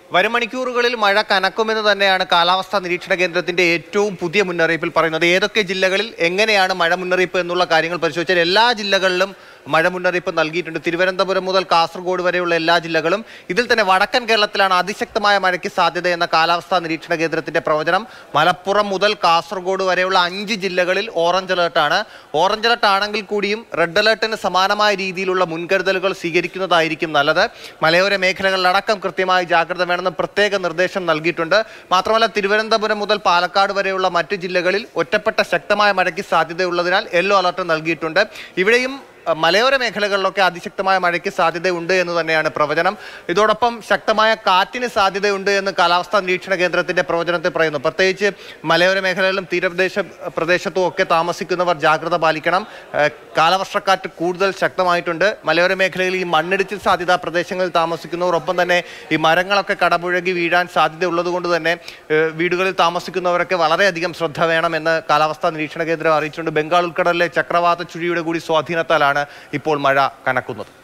വരും മണിക്കൂറുകളിൽ മഴ കനക്കുമെന്ന് തന്നെയാണ് കാലാവസ്ഥാ നിരീക്ഷണ കേന്ദ്രത്തിന്റെ ഏറ്റവും പുതിയ മുന്നറിയിപ്പിൽ പറയുന്നത് ഏതൊക്കെ ജില്ലകളിൽ എങ്ങനെയാണ് മഴ മുന്നറിയിപ്പ് എന്നുള്ള കാര്യങ്ങൾ പരിശോധിച്ചാൽ എല്ലാ ജില്ലകളിലും മഴ മുന്നറിയിപ്പ് നൽകിയിട്ടുണ്ട് തിരുവനന്തപുരം മുതൽ കാസർഗോഡ് വരെയുള്ള എല്ലാ ജില്ലകളും ഇതിൽ തന്നെ വടക്കൻ കേരളത്തിലാണ് അതിശക്തമായ മഴയ്ക്ക് സാധ്യത എന്ന കാലാവസ്ഥാ നിരീക്ഷണ കേന്ദ്രത്തിന്റെ പ്രവചനം മലപ്പുറം മുതൽ കാസർഗോഡ് വരെയുള്ള അഞ്ച് ജില്ലകളിൽ ഓറഞ്ച് അലേർട്ടാണ് ഓറഞ്ച് അലേർട്ട് ആണെങ്കിൽ കൂടിയും റെഡ് അലേർട്ടിന് സമാനമായ രീതിയിലുള്ള മുൻകരുതലുകൾ സ്വീകരിക്കുന്നതായിരിക്കും നല്ലത് മലയോര മേഖലകളിലടക്കം കൃത്യമായി ജാഗ്രത വേണമെന്ന് പ്രത്യേക നിർദ്ദേശം നൽകിയിട്ടുണ്ട് മാത്രമല്ല തിരുവനന്തപുരം മുതൽ പാലക്കാട് വരെയുള്ള മറ്റു ജില്ലകളിൽ ഒറ്റപ്പെട്ട ശക്തമായ മഴയ്ക്ക് സാധ്യതയുള്ളതിനാൽ യെല്ലോ അലർട്ട് നൽകിയിട്ടുണ്ട് ഇവിടെയും അഹ് മലയോര മേഖലകളിലൊക്കെ അതിശക്തമായ മഴയ്ക്ക് സാധ്യതയുണ്ട് എന്ന് തന്നെയാണ് പ്രവചനം ഇതോടൊപ്പം ശക്തമായ കാറ്റിന് സാധ്യതയുണ്ട് എന്ന് കാലാവസ്ഥാ നിരീക്ഷണ കേന്ദ്രത്തിന്റെ പ്രവചനത്തിൽ പറയുന്നു പ്രത്യേകിച്ച് മലയോര മേഖലകളിലും തീരപ്രദേശ പ്രദേശത്തും ഒക്കെ താമസിക്കുന്നവർ ജാഗ്രത പാലിക്കണം ഏഹ് കാലവർഷക്കാറ്റ് കൂടുതൽ ശക്തമായിട്ടുണ്ട് മലയോര മേഖലയിൽ ഈ മണ്ണിടിച്ചിൽ സാധ്യത പ്രദേശങ്ങളിൽ താമസിക്കുന്നവർ ഒപ്പം തന്നെ ഈ മരങ്ങളൊക്കെ കടപുഴകി വീഴാൻ സാധ്യതയുള്ളത് കൊണ്ട് തന്നെ ഏഹ് വീടുകളിൽ താമസിക്കുന്നവരൊക്കെ വളരെയധികം ശ്രദ്ധ വേണമെന്ന് കാലാവസ്ഥാ നിരീക്ഷണ കേന്ദ്രം അറിയിച്ചിട്ടുണ്ട് ബംഗാൾ ഉൾക്കടലിലെ ചക്രവാത ചുഴിയുടെ കൂടി സ്വാധീനത്താലാണ് ഇപ്പോൾ മഴ കനക്കുന്നത്